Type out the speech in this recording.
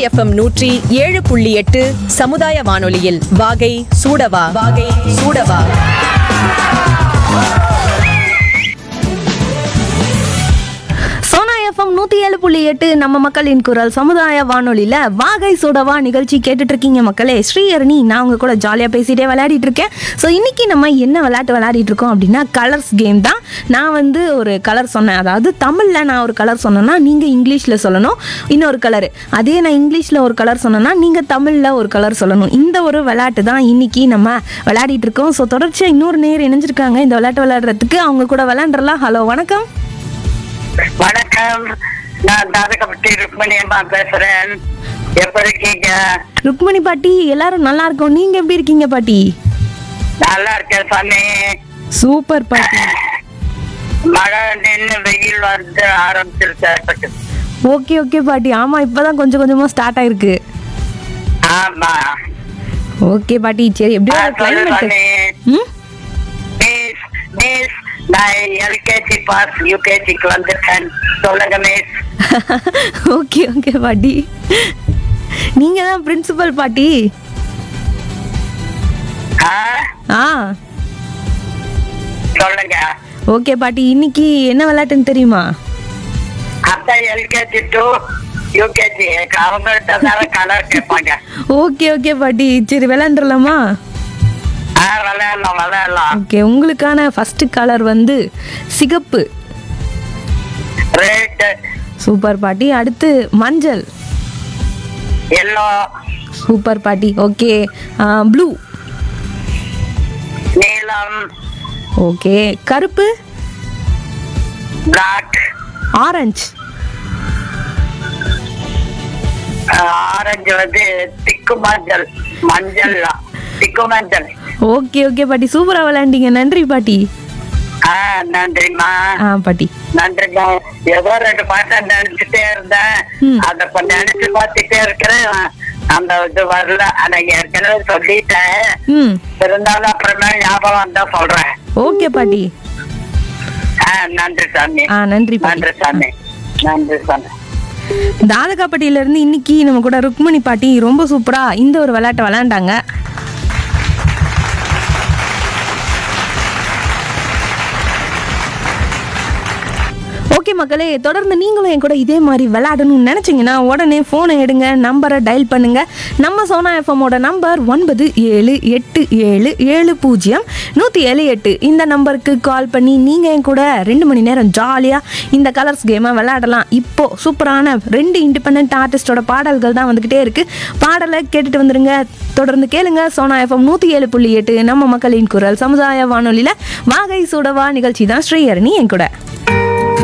FM நூற்றி ஏழு புள்ளி எட்டு சமுதாய வானொலியில் வாகை சூடவா வாகை சூடவா சோனா எஃப்எம் நூற்றி ஏழு புள்ளி எட்டு நம்ம மக்களின் குரல் சமுதாய வானொலியில் வாகை சோடவா நிகழ்ச்சி கேட்டுட்டு இருக்கீங்க மக்களே ஸ்ரீஹரணி நான் உங்க கூட ஜாலியாக பேசிட்டே விளையாடிட்டு இருக்கேன் ஸோ இன்னைக்கு நம்ம என்ன விளையாட்டு விளையாடிட்டு இருக்கோம் அப்படின்னா கலர்ஸ் கேம் தான் நான் வந்து ஒரு கலர் சொன்னேன் அதாவது தமிழில் நான் ஒரு கலர் சொன்னேன்னா நீங்கள் இங்கிலீஷில் சொல்லணும் இன்னொரு கலர் அதே நான் இங்கிலீஷில் ஒரு கலர் சொன்னேன்னா நீங்கள் தமிழில் ஒரு கலர் சொல்லணும் இந்த ஒரு விளையாட்டு தான் இன்னைக்கு நம்ம விளையாடிட்டு இருக்கோம் ஸோ தொடர்ச்சியாக இன்னொரு நேர் இணைஞ்சிருக்காங்க இந்த விளையாட்டு விளையாடுறதுக்கு அவங்க கூட விளையாண்டுறலாம் ஹலோ வணக்கம் வணக்கம் நான் தாதகப்பட்டி ருக்மணி அம்மா பேசுறேன் எப்படி இருக்கீங்க ருக்மணி பாட்டி எல்லாரும் நல்லா இருக்கோம் நீங்க எப்படி இருக்கீங்க பாட்டி நல்லா இருக்கேன் சாமி சூப்பர் பாட்டி மழை நின்று வெயில் வந்து ஆரம்பிச்சிருச்சு ஓகே ஓகே பாட்டி ஆமா இப்பதான் கொஞ்சம் கொஞ்சமா ஸ்டார்ட் ஆயிருக்கு ஆமா ஓகே பாட்டி சரி எப்படியோ ஆ, சொல்லு கிளைமேட் சாமி ம் மிஸ் மிஸ் நான் எல்கேஜி பாஸ் யூகேஜிக்கு வந்துட்டேன் சொல்லுங்க மிஸ் ஓகே ஓகே பாட்டி நீங்க தான் பிரின்சிபல் பாட்டி ஆ ஆ சொல்லுங்க ஓகே பாட்டி இன்னைக்கு என்ன விளையாட்டுன்னு தெரியுமா அதான் எல்கேஜி டு யூகேஜி அவங்கள்ட்ட தான் கலர் கேட்பாங்க ஓகே ஓகே பாட்டி சரி விளையாண்டுலாமா ஆ விளையாடலாம் விளையாடலாம் ஓகே உங்களுக்கான ஃபர்ஸ்ட் கலர் வந்து சிகப்பு ரெட் சூப்பர் பாட்டி அடுத்து மஞ்சள் எல்லோ சூப்பர் பாட்டி ஓகே ப்ளூ நீலம் ஓகே கருப்பு பிளாக் ஆரஞ்சு ஆரஞ்சு வந்து திக்கு மஞ்சள் மஞ்சள் திக்கு மஞ்சள் ஓகே ஓகே பாட்டி சூப்பரா விளையாண்டீங்க நன்றி பாட்டி ஆ நன்றிம்மா ஆ பாட்டி நன்றிம்மா ஏதோ ரெண்டு பாட்டை நினைச்சுட்டே இருந்தேன் ம். அத இப்ப நினைச்சு பார்த்துட்டே இருக்கிறேன் அந்த இது வரல ஆனா ஏற்கனவே சொல்லிட்டேன் ம் இருந்தாலும் அப்புறமே ஞாபகம் வந்தா சொல்றேன் ஓகே பாட்டி ஆ நன்றி சாமி ஆ நன்றி பாட்டி நன்றி சாமி நன்றி சாமி தாதகாப்பட்டியில இருந்து இன்னைக்கு நம்ம கூட ருக்மணி பாட்டி ரொம்ப சூப்பரா இந்த ஒரு விளையாட்டை விளையாண்டாங்க ஓகே மக்களே தொடர்ந்து நீங்களும் என் கூட இதே மாதிரி விளையாடணும்னு நினச்சிங்கன்னா உடனே ஃபோனை எடுங்க நம்பரை டயல் பண்ணுங்க நம்ம சோனா எஃப்எம்மோட நம்பர் ஒன்பது ஏழு எட்டு ஏழு ஏழு பூஜ்ஜியம் நூற்றி ஏழு எட்டு இந்த நம்பருக்கு கால் பண்ணி நீங்கள் என் கூட ரெண்டு மணி நேரம் ஜாலியாக இந்த கலர்ஸ் கேமை விளையாடலாம் இப்போ சூப்பரான ரெண்டு இண்டிபெண்ட் ஆர்டிஸ்டோட பாடல்கள் தான் வந்துக்கிட்டே இருக்கு பாடலை கேட்டுட்டு வந்துருங்க தொடர்ந்து கேளுங்க சோனா எஃப்எம் நூற்றி ஏழு புள்ளி எட்டு நம்ம மக்களின் குரல் சமுதாய வானொலியில் வாகை சூடவா நிகழ்ச்சி தான் ஸ்ரீஹரணி என் கூட